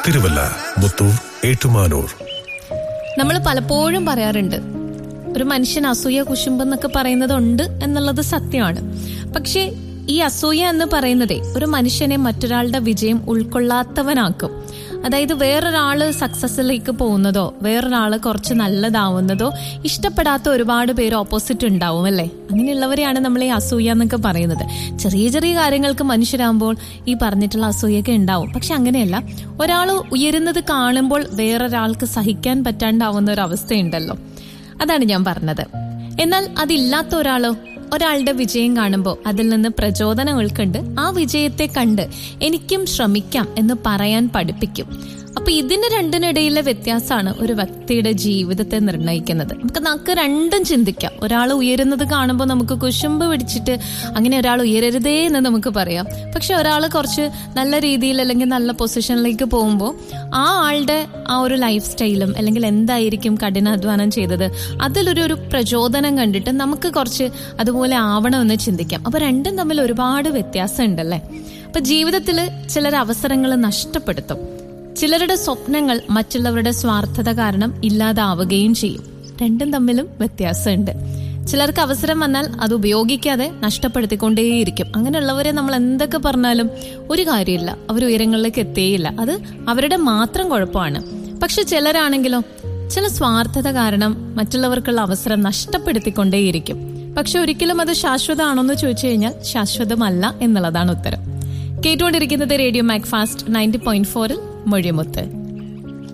തിരുവല്ല മുത്തൂർ ഏറ്റുമാനൂർ നമ്മൾ പലപ്പോഴും പറയാറുണ്ട് ഒരു മനുഷ്യൻ അസൂയ കുശുമ്പെന്നൊക്കെ പറയുന്നതുണ്ട് എന്നുള്ളത് സത്യമാണ് പക്ഷേ ഈ അസൂയ എന്ന് പറയുന്നതേ ഒരു മനുഷ്യനെ മറ്റൊരാളുടെ വിജയം ഉൾക്കൊള്ളാത്തവനാക്കും അതായത് വേറൊരാള് സക്സസിലേക്ക് പോകുന്നതോ വേറൊരാള് കുറച്ച് നല്ലതാവുന്നതോ ഇഷ്ടപ്പെടാത്ത ഒരുപാട് പേര് ഓപ്പോസിറ്റ് ഉണ്ടാവും അല്ലേ അങ്ങനെയുള്ളവരെയാണ് നമ്മൾ ഈ അസൂയ എന്നൊക്കെ പറയുന്നത് ചെറിയ ചെറിയ കാര്യങ്ങൾക്ക് മനുഷ്യരാകുമ്പോൾ ഈ പറഞ്ഞിട്ടുള്ള അസൂയൊക്കെ ഉണ്ടാവും പക്ഷെ അങ്ങനെയല്ല ഒരാൾ ഉയരുന്നത് കാണുമ്പോൾ വേറൊരാൾക്ക് സഹിക്കാൻ പറ്റാണ്ടാവുന്ന ഒരു അവസ്ഥയുണ്ടല്ലോ അതാണ് ഞാൻ പറഞ്ഞത് എന്നാൽ അതില്ലാത്ത ഒരാളോ ഒരാളുടെ വിജയം കാണുമ്പോൾ അതിൽ നിന്ന് പ്രചോദനം ഉൾക്കൊണ്ട് ആ വിജയത്തെ കണ്ട് എനിക്കും ശ്രമിക്കാം എന്ന് പറയാൻ പഠിപ്പിക്കും അപ്പൊ ഇതിന് രണ്ടിനിടയിലെ വ്യത്യാസമാണ് ഒരു വ്യക്തിയുടെ ജീവിതത്തെ നിർണ്ണയിക്കുന്നത് നമുക്ക് നമുക്ക് രണ്ടും ചിന്തിക്കാം ഒരാൾ ഉയരുന്നത് കാണുമ്പോൾ നമുക്ക് കുശുമ്പ് പിടിച്ചിട്ട് അങ്ങനെ ഒരാൾ ഉയരരുതേ എന്ന് നമുക്ക് പറയാം പക്ഷെ ഒരാൾ കുറച്ച് നല്ല രീതിയിൽ അല്ലെങ്കിൽ നല്ല പൊസിഷനിലേക്ക് പോകുമ്പോൾ ആ ആളുടെ ആ ഒരു ലൈഫ് സ്റ്റൈലും അല്ലെങ്കിൽ എന്തായിരിക്കും കഠിനാധ്വാനം ചെയ്തത് അതിലൊരു ഒരു പ്രചോദനം കണ്ടിട്ട് നമുക്ക് കുറച്ച് അതുപോലെ ആവണമെന്ന് ചിന്തിക്കാം അപ്പൊ രണ്ടും തമ്മിൽ ഒരുപാട് വ്യത്യാസം ഉണ്ടല്ലേ അപ്പൊ ജീവിതത്തിൽ ചിലർ അവസരങ്ങൾ നഷ്ടപ്പെടുത്തും ചിലരുടെ സ്വപ്നങ്ങൾ മറ്റുള്ളവരുടെ സ്വാർത്ഥത കാരണം ഇല്ലാതാവുകയും ചെയ്യും രണ്ടും തമ്മിലും വ്യത്യാസമുണ്ട് ചിലർക്ക് അവസരം വന്നാൽ അത് ഉപയോഗിക്കാതെ നഷ്ടപ്പെടുത്തിക്കൊണ്ടേയിരിക്കും അങ്ങനെയുള്ളവരെ നമ്മൾ എന്തൊക്കെ പറഞ്ഞാലും ഒരു കാര്യമില്ല അവർ ഉയരങ്ങളിലേക്ക് എത്തേയില്ല അത് അവരുടെ മാത്രം കുഴപ്പമാണ് പക്ഷെ ചിലരാണെങ്കിലോ ചില സ്വാർത്ഥത കാരണം മറ്റുള്ളവർക്കുള്ള അവസരം നഷ്ടപ്പെടുത്തിക്കൊണ്ടേയിരിക്കും പക്ഷെ ഒരിക്കലും അത് ശാശ്വതമാണോ എന്ന് ചോദിച്ചു കഴിഞ്ഞാൽ ശാശ്വതമല്ല എന്നുള്ളതാണ് ഉത്തരം കേട്ടുകൊണ്ടിരിക്കുന്നത് radio Mac fast ninety point ഫോറിൽ മൊഴിമുത്ത്